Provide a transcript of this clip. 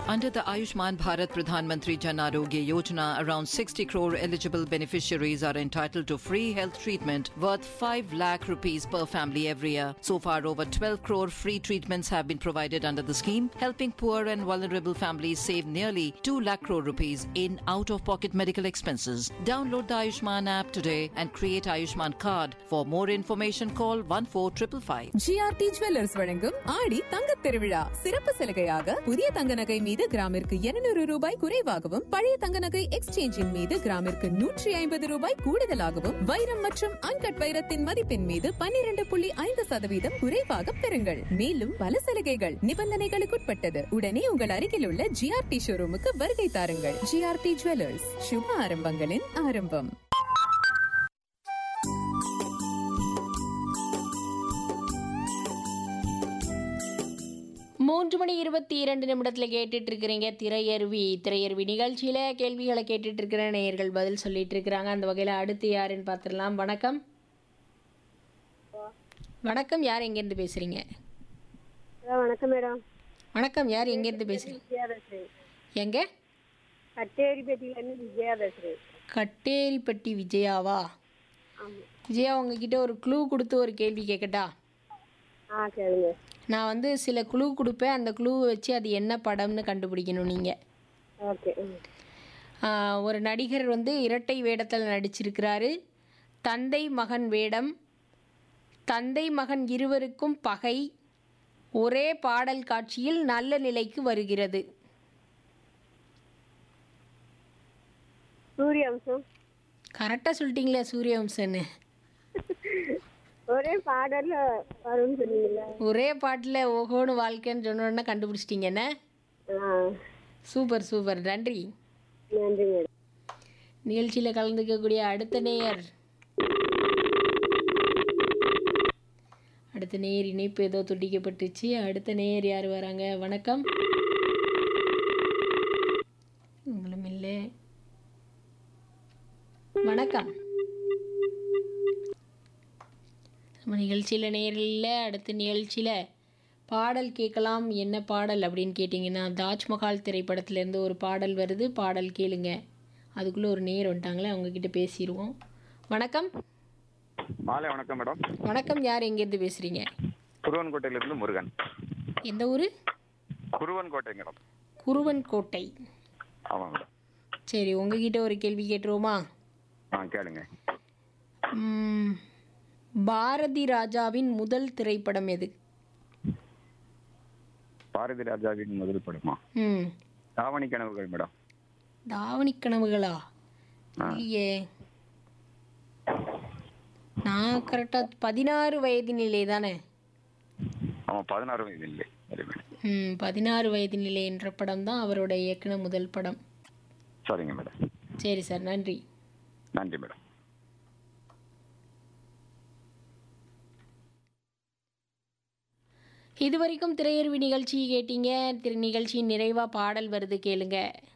Under the Ayushman Bharat Pradhan Mantri Jan Arogya Yojana, around 60 crore eligible beneficiaries are entitled to free health treatment worth 5 lakh rupees per family every year. So far, over 12 crore free treatments have been provided under the scheme, helping poor and vulnerable families save nearly 2 lakh crore rupees in out-of-pocket medical expenses. Download the Ayushman app today and create Ayushman card. For more information, call 14555. GRT jewellers வழங்கும் ஆடி தங்கத் திருவிழா சிறப்பு சலுகையாக புதிய தங்க நகை மீது கிராமிற்கு 200 ரூபாய் குறைவாகவும் பழைய தங்க நகை எக்ஸ்சேஞ்சின் மீது கிராமிற்கு நூற்றி ஐம்பது ரூபாய் கூடுதலாகவும் வைரம் மற்றும் அன்கட் வைரத்தின் மதிப்பின் மீது 12.5% புள்ளி ஐந்து சதவீதம் குறைவாக பெறுங்கள் மேலும் பல சலுகைகள் நிபந்தனைகளுக்குட்பட்டது உடனே உங்கள் அருகில் உள்ள ஜிஆர்டி ஷோரூமுக்கு வருகை தாருங்கள் ஜிஆர்டி ஜுவல்லர்ஸ் சுப ஆரம்பங்களின் ஆரம்பம் மூன்று மணி இருபத்தி இரண்டு நிமிடத்தில் கேட்டுட்டு இருக்கிறீங்க திரையருவி திரையருவி நிகழ்ச்சியில் கேள்விகளை கேட்டுட்டு இருக்கிற நேயர்கள் பதில் சொல்லிட்டு இருக்கிறாங்க அந்த வகையில் அடுத்து யாருன்னு பார்த்துடலாம் வணக்கம் வணக்கம் யார் எங்கேருந்து பேசுகிறீங்க ஹலோ வணக்கம் மேடம் வணக்கம் யார் எங்கேருந்து பேசுகிறீங்க விஜயா பேசுகிறேன் எங்க கட்டேரிப்பேட்டையிலேருந்து விஜயா பேசுகிறேன் கட்டேரிப்பட்டி விஜயாவா ஆமாம் விஜயா உங்ககிட்ட ஒரு க்ளூ கொடுத்து ஒரு கேள்வி கேட்கட்டா ஆ கேளுங்க நான் வந்து சில க்ளூ கொடுப்பேன் அந்த க்ளூவை வச்சு அது என்ன படம்னு கண்டுபிடிக்கணும் நீங்கள் ஓகே ம் ஆஹ் ஒரு நடிகர் வந்து இரட்டை வேடத்தில் நடிச்சிருக்கிறாரு தந்தை மகன் வேடம் தந்தை மகன் இருவருக்கும் பகை ஒரே பாடல் காட்சியில் நல்ல நிலைக்கு வருகிறது சூரிய அம்சம் கரெக்டாக சொல்லிட்டீங்களே சூரியவம்சன்னு ஒரே பாடலில் வரும்னு சொன்னீங்கல்ல ஒரே பாட்டில் ஓஹோன்னு வாழ்க்கைன்னு சொன்னோன்னே கண்டுபிடிச்சிட்டிங்கண்ணே ஆ சூப்பர் சூப்பர் நன்றி நன்றி மேடம் நிகழ்ச்சியில் கலந்துக்கக்கூடிய அடுத்த நேயர் அடுத்த நேயர் இணைப்பு ஏதோ துண்டிக்கப்பட்டுச்சு அடுத்த நேயர் யார் வராங்க வணக்கம் உங்களும் இல்லை வணக்கம் நம்ம நிகழ்ச்சியில் நேரில் இல்லை அடுத்த நிகழ்ச்சியில் பாடல் கேட்கலாம் என்ன பாடல் அப்படின்னு கேட்டிங்கன்னா தாஜ்மஹால் திரைப்படத்துலேருந்து ஒரு பாடல் வருது பாடல் கேளுங்க அதுக்குள்ளே ஒரு நேர் வந்துட்டாங்களே அவங்கக்கிட்ட பேசிடுவோம் வணக்கம் மாலை வணக்கம் மேடம் வணக்கம் யார் எங்கேருந்து பேசுகிறீங்க குருவன்கோட்டையிலிருந்து முருகன் எந்த ஊர் குருவன்கோட்டை மேடம் குருவன் கோட்டை ஆமாம் மேடம் சரி உங்ககிட்ட ஒரு கேள்வி கேட்டுருவோமா ஆ கேளுங்க ம், பாரதி ராஜாவின் முதல் திரைப்படம் எது பாரதி ராஜாவின் முதல் படமா ம் தாவணி கனவுகள் மேடம் தாவணி கனவுகளா ஆ. இல்லையே நான் கரெக்டாக பதினாறு வயதினிலே தானே ஆமாம் பதினாறு வயது இல்லை சரி மேடம் ம் பதினாறு வயதினிலே என்ற படம் தான் அவரோட இயக்குன முதல் படம் சரிங்க மேடம் சரி சார் நன்றி நன்றி மேடம் இதுவரைக்கும் திரையருவி நிகழ்ச்சி கேட்டீங்க திரு நிகழ்ச்சியின் நிறைவாக பாடல் வருது கேளுங்க